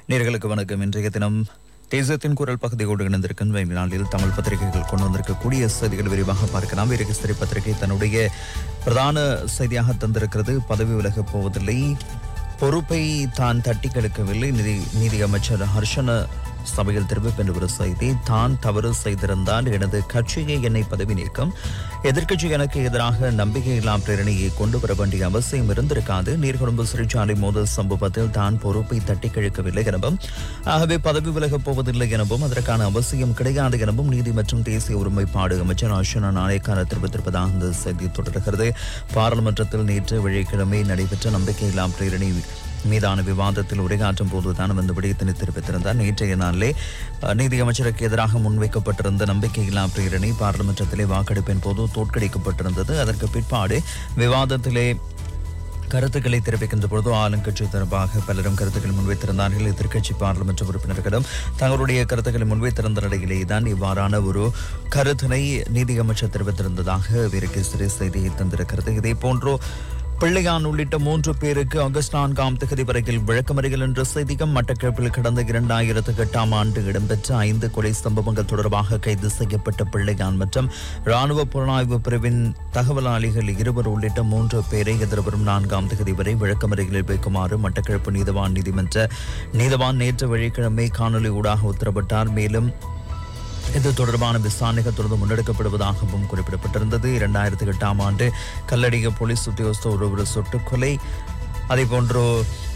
நேர்களுக்கு வணக்கம் இன்றைய தினம் தேசத்தின் குரல் பகுதியோடு இணைந்திருக்கும் இந்த நாளில் தமிழ் பத்திரிகைகள் கொண்டு வந்திருக்கக்கூடிய செய்திகள் விரிவாக பார்க்கலாம் வீரகேசரி பத்திரிகை தன்னுடைய பிரதான செய்தியாக தந்திருக்கிறது பதவி விலகப் போவதில்லை பொறுப்பை தான் தட்டி கெடுக்கவில்லை நிதி நீதி அமைச்சர் ஹர்ஷன சபையில் தெரிவிப்பு என்ற ஒரு செய்தி தான் தவறு செய்திருந்தால் எனது கட்சியை என்னை பதவி நீக்கம் எதிர்க்கட்சி எனக்கு எதிராக நம்பிக்கையில்லா பிரேரணையை கொண்டு வர வேண்டிய அவசியம் இருந்திருக்காது நீர்கொழும்பு சிறைச்சாலை மோதல் சம்பவத்தில் தான் பொறுப்பை தட்டி கழிக்கவில்லை எனவும் ஆகவே பதவி விலகப் போவதில்லை எனவும் அதற்கான அவசியம் கிடையாது எனவும் நீதி மற்றும் தேசிய ஒருமைப்பாடு அமைச்சர் அர்ஷனா நாணயக்கார தெரிவித்திருப்பதாக இந்த செய்தி தொடர்கிறது பாராளுமன்றத்தில் நேற்று வெள்ளிக்கிழமை நடைபெற்ற நம்பிக்கையில்லா பிரேரணை மீதான விவாதத்தில் உரையாற்றும் போதுதான் அந்த விடயத்தினை தெரிவித்திருந்தார் நேற்றைய நாளிலே அஹ், நீதி அமைச்சருக்கு எதிராக முன்வைக்கப்பட்டிருந்த நம்பிக்கையில்லா பிரேரணை பாராளுமன்றத்திலே வாக்கெடுப்பின் போது தோற்கடிக்கப்பட்டிருந்தது அதற்கு பிற்பாடு விவாதத்திலே கருத்துக்களை தெரிவிக்கின்ற பொழுது ஆளுங்கட்சி தொடர்பாக பலரும் கருத்துக்களை முன்வைத்திருந்தார்கள் எதிர்க்கட்சி பாராளுமன்ற உறுப்பினர்களும் தங்களுடைய கருத்துக்களை முன்வைத்திருந்த நிலையிலே தான் இவ்வாறான ஒரு கருத்தினை நீதியமைச்சர் தெரிவித்திருந்ததாக வீரகேசரி செய்தியை தந்திருக்கிறது இதே போன்று பிள்ளையான் உள்ளிட்ட மூன்று பேருக்கு ஆகஸ்ட் நான்காம் தேதி வரையில் விளக்கமறிகள் என்ற செய்தியும் மட்டக்களப்பில் கடந்த இரண்டாயிரத்து எட்டாம் ஆண்டு இடம்பெற்ற ஐந்து கொலை சம்பவங்கள் தொடர்பாக கைது செய்யப்பட்ட பிள்ளையான் மற்றும் ராணுவ புலனாய்வு பிரிவின் தகவலாளிகள் இருவர் உள்ளிட்ட மூன்று பேரை எதிர்வரும் நான்காம் தேதி வரை விளக்கமறிகளில் வைக்குமாறு மட்டக்களப்பு நீதவான் நீதிமன்ற நீதவான் நேற்று வெள்ளிக்கிழமை காணொலி ஊடாக உத்தரவிட்டார் மேலும் இது தொடர்பான விசாரணைகள் தொடர்ந்து முன்னெடுக்கப்படுவதாகவும் குறிப்பிடப்பட்டிருந்தது இரண்டாயிரத்தி எட்டாம் ஆண்டு கல்லடிய போலீஸ் உத்தியோகஸ்தர் ஒருவர் சுட்டுக் கொலை அதேபோன்று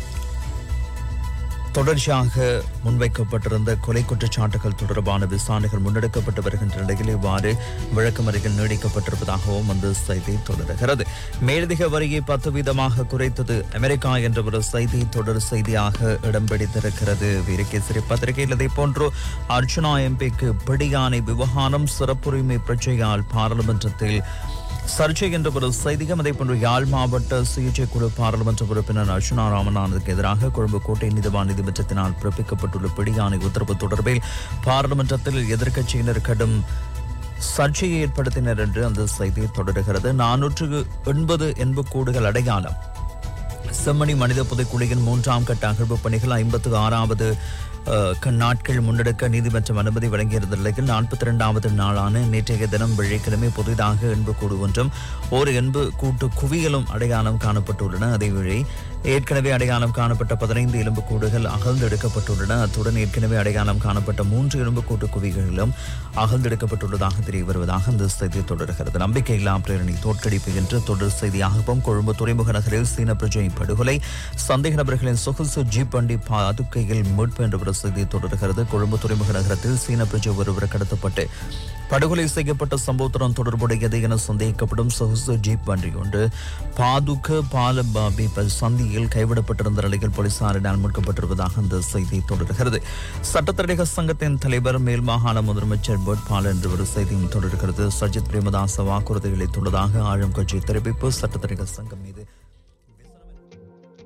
தொடர்ச்சியாக முன்வைக்கப்பட்டிருந்த கொலை குற்றச்சாட்டுகள் தொடர்பான விசாரணைகள் முன்னெடுக்கப்பட்டு வருகின்ற நிலையில் இவ்வாறு விளக்கமறிகள் நீடிக்கப்பட்டிருப்பதாகவும் அந்த செய்தி தொடர்கிறது மேலதிக வரியை பத்து வீதமாக குறைத்தது அமெரிக்கா என்ற ஒரு செய்தி தொடர் செய்தியாக இடம் பிடித்திருக்கிறது வீரகேசரி பத்திரிகையில் இதே போன்று அர்ச்சனா எம்பிக்கு பிடியானை விவகாரம் சிறப்புரிமை பிரச்சனையால் பாராளுமன்றத்தில் சர்ச்சை என்ற ஒரு செய்தியும் அதே போன்று யாழ் மாவட்ட சிகிச்சை குழு பாராளுமன்ற உறுப்பினர் அர்ச்சனா ராமநாதனுக்கு எதிராக கொழும்பு கோட்டை நீதிவான் நீதிமன்றத்தினால் பிறப்பிக்கப்பட்டுள்ள பிடியாணை உத்தரவு தொடர்பில் பாராளுமன்றத்தில் எதிர்க்கட்சியினர் கடும் சர்ச்சையை ஏற்படுத்தினர் என்று அந்த செய்தி தொடர்கிறது நானூற்று எண்பது எண்புக்கூடுகள் அடையாளம் செம்மணி மனித புதைக்குழியின் மூன்றாம் கட்ட அகழ்வு பணிகள் ஐம்பத்து ஆறாவது அஹ், க- நாட்கள் முன்னெடுக்க நீதிமன்றம் அனுமதி வழங்கியிருந்த நிலையில் நாற்பத்தி இரண்டாவது நாளான நேற்றைய தினம் வெள்ளிக்கிழமை புதிதாக எண்பு கூடு ஒன்றும் ஒரு எண்பு கூட்டு குவியலும் அடையாளம் காணப்பட்டுள்ளன அதேவேளை ஏற்கனவே அடையாளம் காணப்பட்ட பதினைந்து எலும்பு கூடுகள் அகழ்ந்தெடுக்கப்பட்டுள்ளன அத்துடன் ஏற்கனவே அடையாளம் காணப்பட்ட மூன்று எலும்பு கூட்டு குவிகளும் அகழ்ந்தெடுக்கப்பட்டுள்ளதாக தெரிய வருவதாக இந்த செய்தி தொடர்கிறது நம்பிக்கையில்லா பிரேரணை தோற்கடிப்பு என்று தொடர் செய்தியாகவும் கொழும்பு துறைமுக நகரில் சீன பிரஜை படுகொலை சந்தேக நபர்களின் சொகுசு ஜீப் வண்டி பாதுகையில் மீட்பு என்ற ஒரு செய்தி தொடர்கிறது கொழும்பு துறைமுக நகரத்தில் சீன பிரஜை ஒருவர் கடத்தப்பட்டு படுகொலை செய்யப்பட்ட சம்பவத்துடன் தொடர்புடையது என சந்தேகிக்கப்படும் சொகுசு ஜீப் வண்டி ஒன்று பாதுக பாலபாபி ப- சந்தியில் கைவிடப்பட்டிருந்த நிலையில் போலீசாரினால் மீட்கப்பட்டிருப்பதாக அந்த செய்தி தொடர்கிறது சட்டத்தரணிக சங்கத்தின் தலைவர் மேல் மாகாண முதலமைச்சர் வேட்பாளர் என்ற ஒரு செய்தியும் தொடர்கிறது சஜித் பிரேமதாச வாக்குறுதிகளை அளித்துள்ளதாக ஆளும் கட்சி தெரிவிப்பு சட்டத்தரணிக சங்கம் மீது